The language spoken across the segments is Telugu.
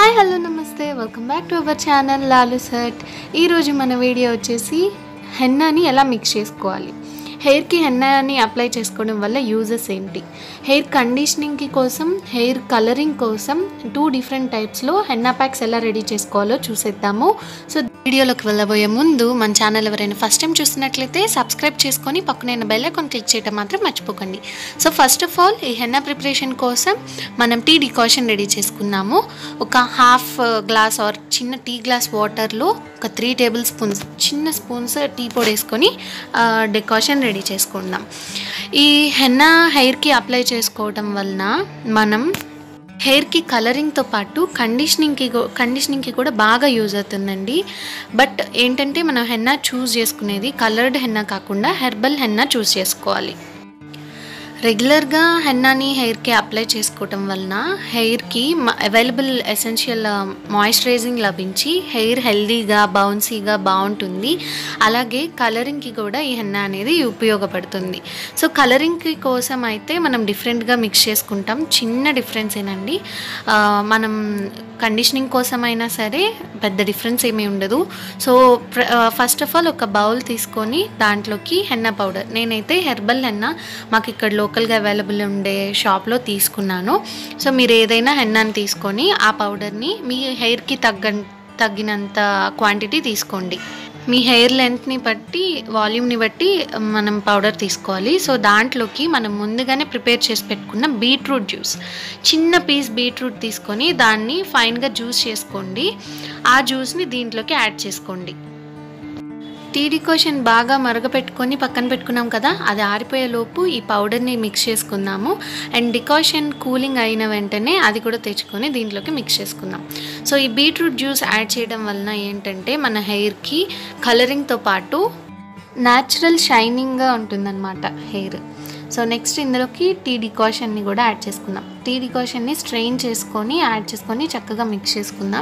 hi hello namaste welcome back to our channel లాలు సర్ట్ ఈరోజు మన వీడియో వచ్చేసి హెన్నాని ఎలా మిక్స్ చేసుకోవాలి హెయిర్కి హెన్నాని అప్లై చేసుకోవడం వల్ల యూజెస్ ఏంటి హెయిర్ కండిషనింగ్కి కోసం హెయిర్ కలరింగ్ కోసం టూ డిఫరెంట్ టైప్స్లో హెన్నా ప్యాక్స్ ఎలా రెడీ చేసుకోవాలో చూసేద్దాము సో వీడియోలోకి వెళ్ళబోయే ముందు మన ఛానల్ ఎవరైనా ఫస్ట్ టైం చూస్తున్నట్లయితే సబ్స్క్రైబ్ చేసుకొని పక్కన బెల్ ఐకాన్ క్లిక్ చేయడం మాత్రం మర్చిపోకండి సో ఫస్ట్ ఆఫ్ ఆల్ ఈ హెన్నా ప్రిపరేషన్ కోసం మనం టీ డికాషన్ రెడీ చేసుకున్నాము ఒక హాఫ్ గ్లాస్ ఆర్ చిన్న టీ గ్లాస్ వాటర్లో ఒక త్రీ టేబుల్ స్పూన్స్ చిన్న స్పూన్స్ టీ పొడి వేసుకొని డికాషన్ రెడీ చేసుకుందాం ఈ హెన్నా హెయిర్కి అప్లై చేసుకోవడం వలన మనం హెయిర్కి కలరింగ్తో పాటు కండిషనింగ్కి కండిషనింగ్కి కూడా బాగా యూజ్ అవుతుందండి బట్ ఏంటంటే మనం హెన్నా చూస్ చేసుకునేది కలర్డ్ హెన్నా కాకుండా హెర్బల్ హెన్నా చూస్ చేసుకోవాలి రెగ్యులర్గా హెన్నాని హెయిర్కి అప్లై చేసుకోవటం వలన హెయిర్కి అవైలబుల్ ఎసెన్షియల్ మాయిశ్చరైజింగ్ లభించి హెయిర్ హెల్దీగా బౌన్సీగా బాగుంటుంది అలాగే కలరింగ్కి కూడా ఈ హెన్నా అనేది ఉపయోగపడుతుంది సో కలరింగ్కి కోసం అయితే మనం డిఫరెంట్గా మిక్స్ చేసుకుంటాం చిన్న డిఫరెన్స్ ఏనండి ఆ, మనం కండిషనింగ్ కోసం అయినా సరే పెద్ద డిఫరెన్స్ ఏమీ ఉండదు సో ఫస్ట్ ఆఫ్ ఆల్ ఒక బౌల్ తీసుకొని దాంట్లోకి హెన్నా పౌడర్ నేనైతే హెర్బల్ హెన్నా మాకు ఇక్కడ లోకల్గా అవైలబుల్ ఉండే షాప్లో తీసుకున్నాను సో మీరు ఏదైనా హెన్నాని తీసుకొని ఆ పౌడర్ని మీ హెయిర్కి తగ్గ తగ్గినంత క్వాంటిటీ తీసుకోండి మీ హెయిర్ లెంత్ని బట్టి వాల్యూమ్ని బట్టి మనం పౌడర్ తీసుకోవాలి సో దాంట్లోకి మనం ముందుగానే ప్రిపేర్ చేసి పెట్టుకున్న బీట్రూట్ జ్యూస్ చిన్న పీస్ బీట్రూట్ తీసుకొని దాన్ని ఫైన్గా జ్యూస్ చేసుకోండి ఆ జ్యూస్ని దీంట్లోకి యాడ్ చేసుకోండి టీ డికాషన్ బాగా మరగపెట్టుకొని పక్కన పెట్టుకున్నాం కదా అది ఆరిపోయే లోపు ఈ పౌడర్ని మిక్స్ చేసుకుందాము అండ్ డికాషన్ కూలింగ్ అయిన వెంటనే అది కూడా తెచ్చుకొని దీంట్లోకి మిక్స్ చేసుకుందాం సో ఈ బీట్రూట్ జ్యూస్ యాడ్ చేయడం వలన ఏంటంటే మన హెయిర్కి కలరింగ్తో పాటు న్యాచురల్ షైనింగ్గా ఉంటుందన్నమాట హెయిర్ సో నెక్స్ట్ ఇందులోకి టీ డికాషన్ని కూడా యాడ్ చేసుకుందాం టీ డికాషన్ని స్ట్రెయిన్ చేసుకొని యాడ్ చేసుకొని చక్కగా మిక్స్ చేసుకుందాం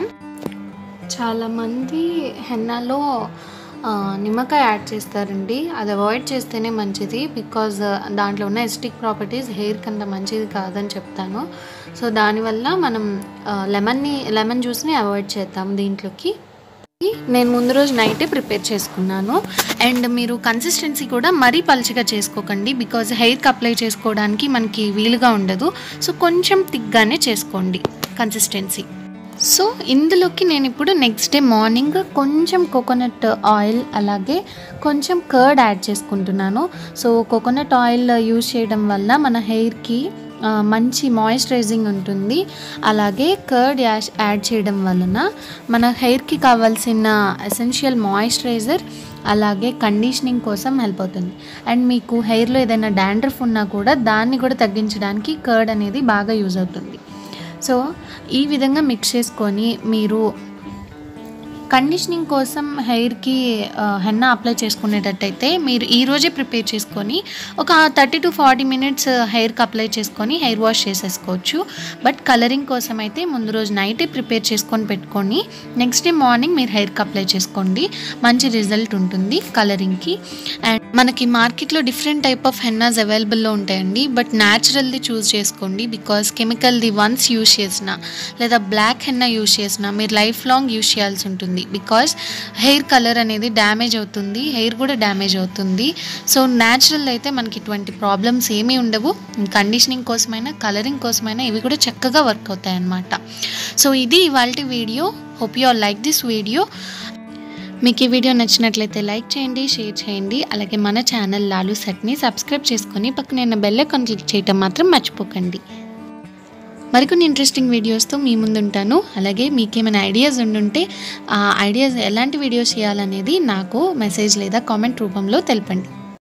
చాలామంది హెన్నాలో ఆ, నిమ్మకాయ యాడ్ చేస్తారండి అది అవాయిడ్ చేస్తేనే మంచిది బికాజ్ దాంట్లో ఉన్న ఎస్టిక్ ప్రాపర్టీస్ హెయిర్ కంత మంచిది కాదని చెప్తాను సో దానివల్ల మనం ఆ, లెమన్ని లెమన్ జ్యూస్ని అవాయిడ్ చేద్దాం దీంట్లోకి నేను ముందు రోజు నైటే ప్రిపేర్ చేసుకున్నాను అండ్ మీరు కన్సిస్టెన్సీ కూడా మరీ పలుచగా చేసుకోకండి బికాజ్ హెయిర్కి అప్లై చేసుకోవడానికి మనకి వీలుగా ఉండదు సో కొంచెం థిక్గానే చేసుకోండి కన్సిస్టెన్సీ సో ఇందులోకి నేను ఇప్పుడు నెక్స్ట్ డే మార్నింగ్ కొంచెం కోకోనట్ ఆయిల్ అలాగే కొంచెం కర్డ్ యాడ్ చేసుకుంటున్నాను సో కోకోనట్ ఆయిల్ యూజ్ చేయడం వల్ల మన హెయిర్కి ఆ, మంచి మాయిశ్చరైజింగ్ ఉంటుంది అలాగే కర్డ్ యాష్ యాడ్ చేయడం వలన మన హెయిర్కి కావాల్సిన ఎసెన్షియల్ మాయిశ్చరైజర్ అలాగే కండిషనింగ్ కోసం హెల్ప్ అవుతుంది అండ్ మీకు హెయిర్లో ఏదైనా డాండ్రఫ్ ఉన్నా కూడా దాన్ని కూడా తగ్గించడానికి కర్డ్ అనేది బాగా యూజ్ అవుతుంది సో ఈ విధంగా మిక్స్ చేసుకొని మీరు కండిషనింగ్ కోసం హెయిర్కి హెన్నా అప్లై చేసుకునేటట్టయితే మీరు ఈ రోజే ప్రిపేర్ చేసుకొని ఒక థర్టీ టు ఫార్టీ మినిట్స్ హెయిర్కి అప్లై చేసుకొని హెయిర్ వాష్ చేసేసుకోవచ్చు బట్ కలరింగ్ కోసం అయితే ముందు రోజు నైటే ప్రిపేర్ చేసుకొని పెట్టుకొని నెక్స్ట్ డే మార్నింగ్ మీరు హెయిర్కి అప్లై చేసుకోండి మంచి రిజల్ట్ ఉంటుంది కలరింగ్కి అండ్ మనకి మార్కెట్లో డిఫరెంట్ టైప్ ఆఫ్ హెన్నాస్ అవైలబుల్లో ఉంటాయండి బట్ న్యాచురల్ది చూస్ చేసుకోండి బికాస్ కెమికల్ది వన్స్ యూస్ చేసిన లేదా బ్లాక్ హెన్నా యూస్ చేసిన మీరు లైఫ్ లాంగ్ యూస్ చేయాల్సి ఉంటుంది బికాస్ హెయిర్ కలర్ అనేది డ్యామేజ్ అవుతుంది హెయిర్ కూడా డ్యామేజ్ అవుతుంది సో న్యాచురల్ అయితే మనకి ఇటువంటి ప్రాబ్లమ్స్ ఏమీ ఉండవు కండిషనింగ్ కోసమైనా కలరింగ్ కోసమైనా ఇవి కూడా చక్కగా వర్క్ అవుతాయి అన్నమాట సో ఇది ఇవాళ video hope you are like this video మీకు ఈ వీడియో నచ్చినట్లయితే లైక్ చేయండి షేర్ చేయండి అలాగే మన ఛానల్ లాలు సెట్ని సబ్స్క్రైబ్ చేసుకొని పక్కన బెల్ ఐకాన్ క్లిక్ చేయటం మాత్రం మర్చిపోకండి మరికొన్ని ఇంట్రెస్టింగ్ వీడియోస్తో మీ ముందు ఉంటాను అలాగే మీకేమైనా ఐడియాస్ ఉండుంటే ఆ ఐడియాస్ ఎలాంటి వీడియోస్ చేయాలనేది నాకు మెసేజ్ లేదా కామెంట్ రూపంలో తెలపండి